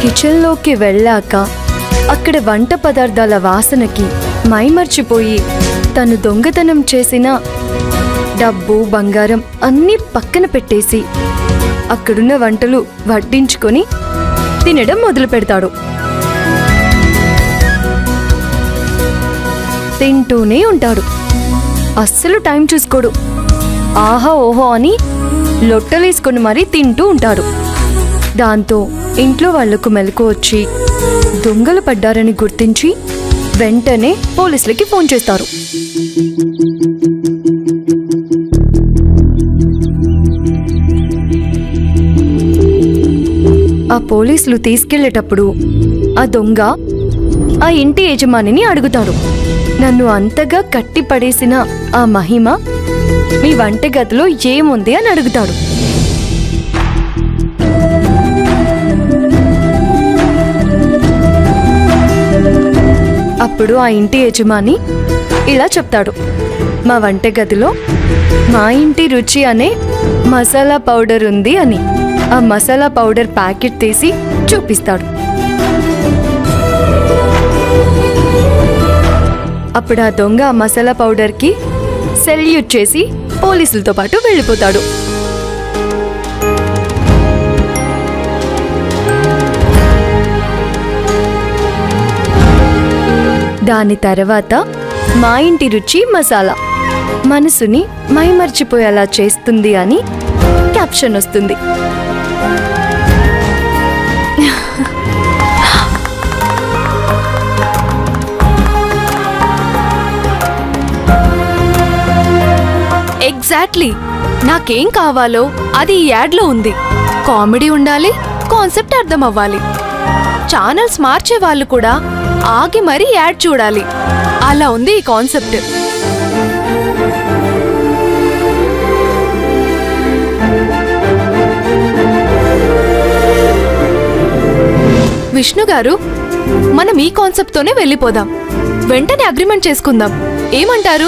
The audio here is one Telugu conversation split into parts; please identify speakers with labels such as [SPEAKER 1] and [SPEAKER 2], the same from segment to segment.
[SPEAKER 1] కిచెన్లోకి వెళ్ళాక అక్కడ వంట పదార్థాల వాసనకి మైమర్చిపోయి తను దొంగతనం చేసిన డబ్బు బంగారం అన్నీ పక్కన పెట్టేసి అక్కడున్న వంటలు వడ్డించుకొని తినడం మొదలు పెడతాడు తింటూనే ఉంటాడు అస్సలు టైం చూసుకోడు ఆహా ఓహో అని లొట్టలేసుకొని మరీ తింటూ ఉంటాడు దాంతో ఇంట్లో వాళ్లకు మెలకు వచ్చి దొంగలు పడ్డారని గుర్తించి వెంటనే పోలీసులకి ఫోన్ చేస్తారు ఆ పోలీసులు తీసుకెళ్లేటప్పుడు ఆ దొంగ ఆ ఇంటి యజమానిని అడుగుతాడు నన్ను అంతగా కట్టి పడేసిన ఆ మహిమ మీ వంటగదిలో ఏముంది అని అడుగుతాడు అప్పుడు ఆ ఇంటి యజమాని ఇలా చెప్తాడు మా వంటగదిలో మా ఇంటి రుచి అనే మసాలా పౌడర్ ఉంది అని ఆ మసాలా పౌడర్ ప్యాకెట్ తీసి చూపిస్తాడు అప్పుడు ఆ దొంగ ఆ మసాలా పౌడర్కి సెల్యూట్ చేసి పోలీసులతో పాటు వెళ్ళిపోతాడు దాని తర్వాత మా ఇంటి రుచి మసాలా మనసుని మైమర్చిపోయేలా చేస్తుంది అని క్యాప్షన్ వస్తుంది
[SPEAKER 2] ఎగ్జాక్ట్లీ నాకేం కావాలో అది ఈ యాడ్లో ఉంది కామెడీ ఉండాలి కాన్సెప్ట్ అర్థం అవ్వాలి ఛానల్స్ మార్చే వాళ్ళు కూడా ఆగి మరీ యాడ్ చూడాలి అలా ఉంది ఈ కాన్సెప్ట్ విష్ణు గారు మనం ఈ కాన్సెప్ట్తోనే వెళ్ళిపోదాం వెంటనే అగ్రిమెంట్ చేసుకుందాం ఏమంటారు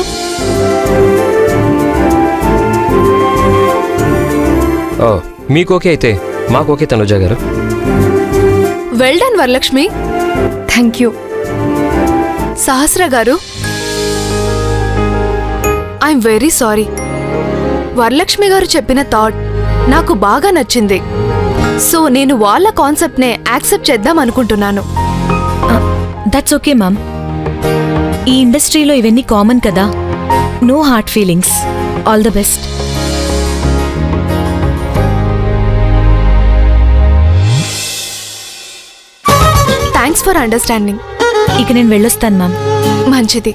[SPEAKER 3] ఓ మీకు ఓకే అయితే మాకు ఓకే తనుజ గారు
[SPEAKER 2] well done Varalakshmi
[SPEAKER 1] thank you
[SPEAKER 2] Sahasra గారు ఐఎమ్ వెరీ సారీ వరలక్ష్మి గారు చెప్పిన థాట్ నాకు బాగా నచ్చింది సో నేను వాళ్ళ కాన్సెప్ట్నే యాక్సెప్ట్ చేద్దాం అనుకుంటున్నాను
[SPEAKER 4] దట్స్ ఓకే మ్యామ్ ఈ ఇండస్ట్రీలో ఇవన్నీ కామన్ కదా no hard feelings all the best
[SPEAKER 2] thanks for understanding
[SPEAKER 4] ఇక నేను వెళ్ళొస్తాను మ్యామ్
[SPEAKER 2] మంచిది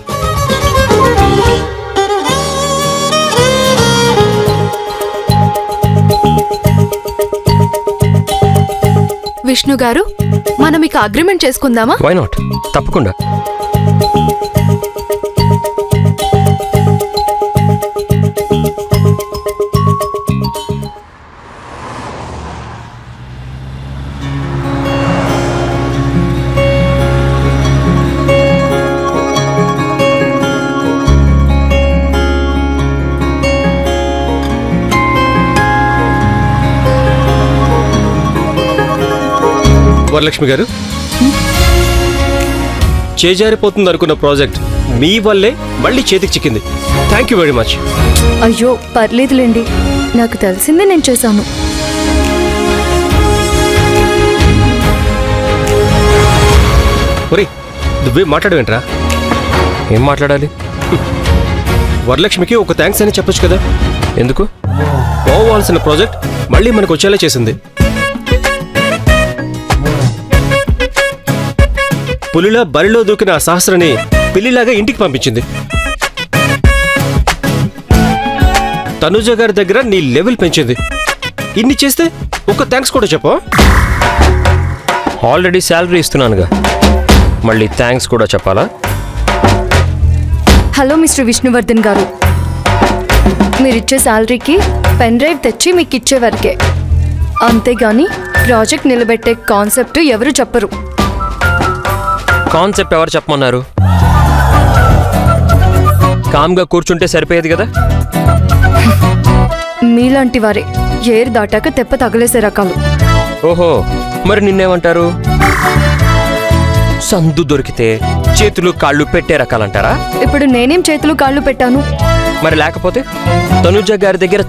[SPEAKER 2] విష్ణు గారు మనం ఇక అగ్రిమెంట్ చేసుకుందామా
[SPEAKER 3] వై నాట్ తప్పకుండా వరలక్ష్మి గారు చేజారిపోతుంది అనుకున్న ప్రాజెక్ట్ మీ వల్లే మళ్ళీ చేతికి చిక్కింది థ్యాంక్ యూ వెరీ మచ్
[SPEAKER 1] అయ్యో పర్లేదులేండి నాకు తెలిసిందే నేను చేశాను
[SPEAKER 3] ఒరే నువ్వే మాట్లాడవేంట్రా ఏం మాట్లాడాలి వరలక్ష్మికి ఒక థ్యాంక్స్ అని చెప్పొచ్చు కదా ఎందుకు పోవాల్సిన ప్రాజెక్ట్ మళ్ళీ మనకు వచ్చేలా చేసింది పులిలా బరిలో దూకిన ఆ సహస్రని పిల్లిలాగా ఇంటికి పంపించింది తనుజ గారి దగ్గర నీ లెవెల్ పెంచింది ఇన్ని చేస్తే ఒక థ్యాంక్స్ కూడా చెప్పా ఆల్రెడీ శాలరీ ఇస్తున్నానుగా మళ్ళీ థ్యాంక్స్ కూడా చెప్పాలా
[SPEAKER 1] హలో మిస్టర్ విష్ణువర్ధన్ గారు మీరిచ్చే శాలరీకి పెన్ డ్రైవ్ తెచ్చి మీకు ఇచ్చే వరకే అంతేగాని ప్రాజెక్ట్ నిలబెట్టే కాన్సెప్ట్ ఎవరు చెప్పరు
[SPEAKER 3] కాన్సెప్ట్ ఎవరు చెప్పమన్నారు కామ్గా కూర్చుంటే సరిపోయేది కదా
[SPEAKER 1] మీలాంటి వారే ఏరు దాటాక తెప్ప తగలేసే రకాలు
[SPEAKER 3] ఓహో మరి నిన్నేమంటారు సందు దొరికితే చేతులు కాళ్ళు పెట్టే రకాలంటారా
[SPEAKER 1] ఇప్పుడు నేనేం చేతులు కాళ్ళు పెట్టాను
[SPEAKER 3] మరి లేకపోతే తనుజ గారి దగ్గర